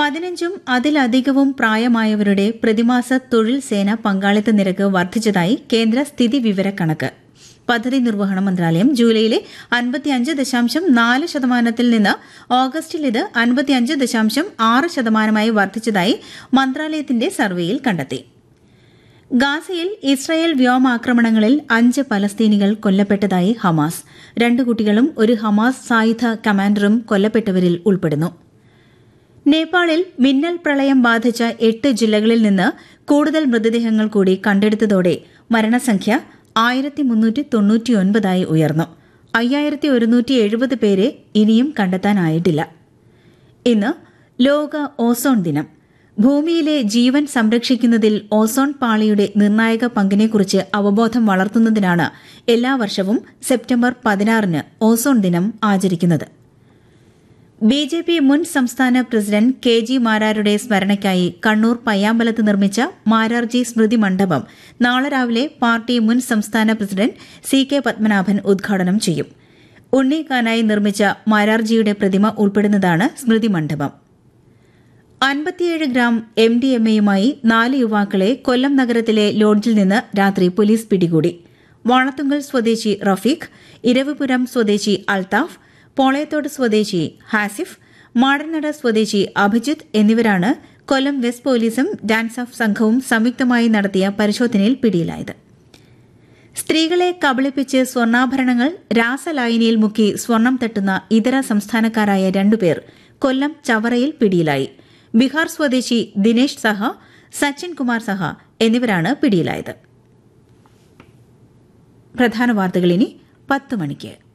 പതിനഞ്ചും അതിലധികവും പ്രായമായവരുടെ പ്രതിമാസ തൊഴിൽ സേന പങ്കാളിത്ത നിരക്ക് വർദ്ധിച്ചതായി കേന്ദ്ര സ്ഥിതി വിവരക്കണക്ക് പദ്ധതി നിർവഹണ മന്ത്രാലയം ജൂലൈയിലെ അൻപത്തിയഞ്ച് ദശാംശം നാല് ശതമാനത്തിൽ നിന്ന് ഓഗസ്റ്റിൽ ഇത് അൻപത്തിയഞ്ച് ദശാംശം ആറ് ശതമാനമായി വർദ്ധിച്ചതായി മന്ത്രാലയത്തിന്റെ സർവേയിൽ കണ്ടെത്തി ഗാസയിൽ ഇസ്രായേൽ വ്യോമാക്രമണങ്ങളിൽ അഞ്ച് പലസ്തീനികൾ കൊല്ലപ്പെട്ടതായി ഹമാസ് രണ്ട് കുട്ടികളും ഒരു ഹമാസ് സായുധ കമാൻഡറും കൊല്ലപ്പെട്ടവരിൽ ഉൾപ്പെടുന്നു നേപ്പാളിൽ മിന്നൽ പ്രളയം ബാധിച്ച എട്ട് ജില്ലകളിൽ നിന്ന് കൂടുതൽ മൃതദേഹങ്ങൾ കൂടി കണ്ടെടുത്തതോടെ മരണസംഖ്യ ആയിരത്തി മുന്നൂറ്റി തൊണ്ണൂറ്റിയൊൻപതായി ഉയർന്നു അയ്യായിരത്തി ഒരുന്നൂറ്റി എഴുപത് പേരെ ഇനിയും കണ്ടെത്താനായിട്ടില്ല ഇന്ന് ലോക ഓസോൺ ദിനം ഭൂമിയിലെ ജീവൻ സംരക്ഷിക്കുന്നതിൽ ഓസോൺ പാളിയുടെ നിർണായക പങ്കിനെക്കുറിച്ച് അവബോധം വളർത്തുന്നതിനാണ് എല്ലാ വർഷവും സെപ്റ്റംബർ പതിനാറിന് ഓസോൺ ദിനം ആചരിക്കുന്നത് ബി ജെ പി മുൻ സംസ്ഥാന പ്രസിഡന്റ് കെ ജി മാരാരുടെ സ്മരണയ്ക്കായി കണ്ണൂർ പയ്യാമ്പലത്ത് നിർമ്മിച്ച മാരാർജി സ്മൃതി മണ്ഡപം നാളെ രാവിലെ പാർട്ടി മുൻ സംസ്ഥാന പ്രസിഡന്റ് സി കെ പത്മനാഭൻ ഉദ്ഘാടനം ചെയ്യും ഉണ്ണിക്കാനായി നിർമ്മിച്ച മാരാർജിയുടെ പ്രതിമ ഉൾപ്പെടുന്നതാണ് സ്മൃതി മണ്ഡപം അൻപത്തിയേഴ് ഗ്രാം എം ഡി എം എയുമായി നാല് യുവാക്കളെ കൊല്ലം നഗരത്തിലെ ലോഡ്ജിൽ നിന്ന് രാത്രി പോലീസ് പിടികൂടി വാളത്തുങ്കൽ സ്വദേശി റഫീഖ് ഇരവിപുരം സ്വദേശി അൽതാഫ് പോളയത്തോട് സ്വദേശി ഹാസിഫ് മാടനട സ്വദേശി അഭിജിത്ത് എന്നിവരാണ് കൊല്ലം വെസ്റ്റ് പോലീസും ഡാൻസ് ഓഫ് സംഘവും സംയുക്തമായി നടത്തിയ പരിശോധനയിൽ പിടിയിലായത് സ്ത്രീകളെ കബളിപ്പിച്ച് സ്വർണ്ണാഭരണങ്ങൾ രാസലായനിയിൽ മുക്കി സ്വർണം തട്ടുന്ന ഇതര സംസ്ഥാനക്കാരായ രണ്ടുപേർ കൊല്ലം ചവറയിൽ പിടിയിലായി ബീഹാർ സ്വദേശി ദിനേശ് സഹ സച്ചിൻ കുമാർ സഹ എന്നിവരാണ് പിടിയിലായത് പ്രധാന വാർത്തകൾ ഇനി പത്ത് മണിക്ക്